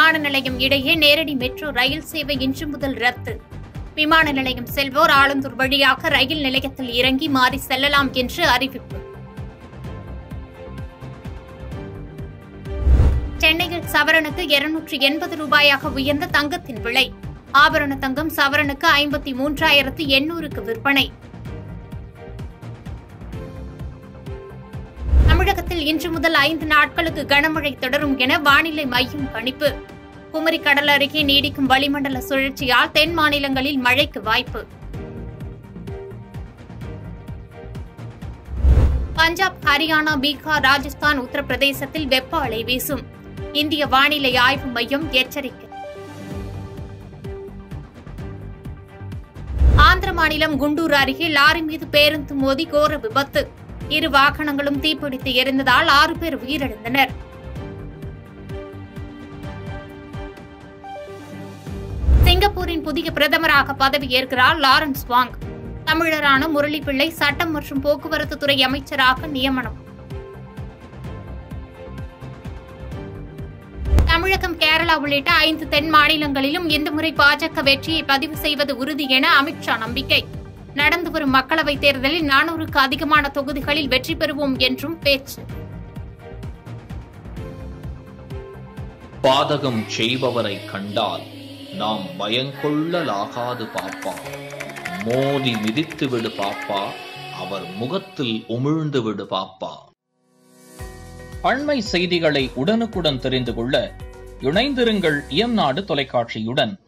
விமான நிலையம் இடையே நேரடி மெட்ரோ ரயில் சேவை இன்று முதல் ரத்து விமான நிலையம் செல்வோர் ஆலந்தூர் வழியாக ரயில் நிலையத்தில் இறங்கி மாறி செல்லலாம் என்று அறிவிப்பு சென்னையில் சவரனுக்கு இருநூற்று எண்பது ரூபாயாக உயர்ந்த தங்கத்தின் விலை ஆபரண தங்கம் சவரனுக்கு ஐம்பத்தி மூன்றாயிரத்து எண்ணூறுக்கு விற்பனை தமிழகத்தில் இன்று முதல் ஐந்து நாட்களுக்கு கனமழை தொடரும் என வானிலை மையம் கணிப்பு குமரி கடல் அருகே நீடிக்கும் வளிமண்டல சுழற்சியால் தென் மாநிலங்களில் மழைக்கு வாய்ப்பு பஞ்சாப் ஹரியானா பீகார் ராஜஸ்தான் உத்தரப்பிரதேசத்தில் வெப்ப அலை வீசும் இந்திய வானிலை ஆய்வு மையம் எச்சரிக்கை ஆந்திர மாநிலம் குண்டூர் அருகே லாரி மீது பேருந்து மோதி கோர விபத்து இரு வாகனங்களும் தீப்பிடித்து எரிந்ததால் ஆறு பேர் உயிரிழந்தனர் சிங்கப்பூரின் புதிய பிரதமராக பதவியேற்கிறார் லாரன்ஸ் வாங் தமிழரான முரளி பிள்ளை சட்டம் மற்றும் போக்குவரத்து துறை அமைச்சராக நியமனம் தமிழகம் கேரளா உள்ளிட்ட ஐந்து தென் மாநிலங்களிலும் இந்த முறை பாஜக வெற்றியை பதிவு செய்வது உறுதி என அமித்ஷா நம்பிக்கை நடந்து வரும் மக்களவைத் தேர்தலில் நானூறுக்கு அதிகமான தொகுதிகளில் வெற்றி பெறுவோம் என்றும் பேச்சு பாதகம் செய்பவரை கண்டால் நாம் பயங்கொள்ளலாகாது பாப்பா மோதி மிதித்து விடு பாப்பா அவர் முகத்தில் உமிழ்ந்து விடு பாப்பா அண்மை செய்திகளை உடனுக்குடன் தெரிந்து கொள்ள இணைந்திருங்கள் இயம்நாடு தொலைக்காட்சியுடன்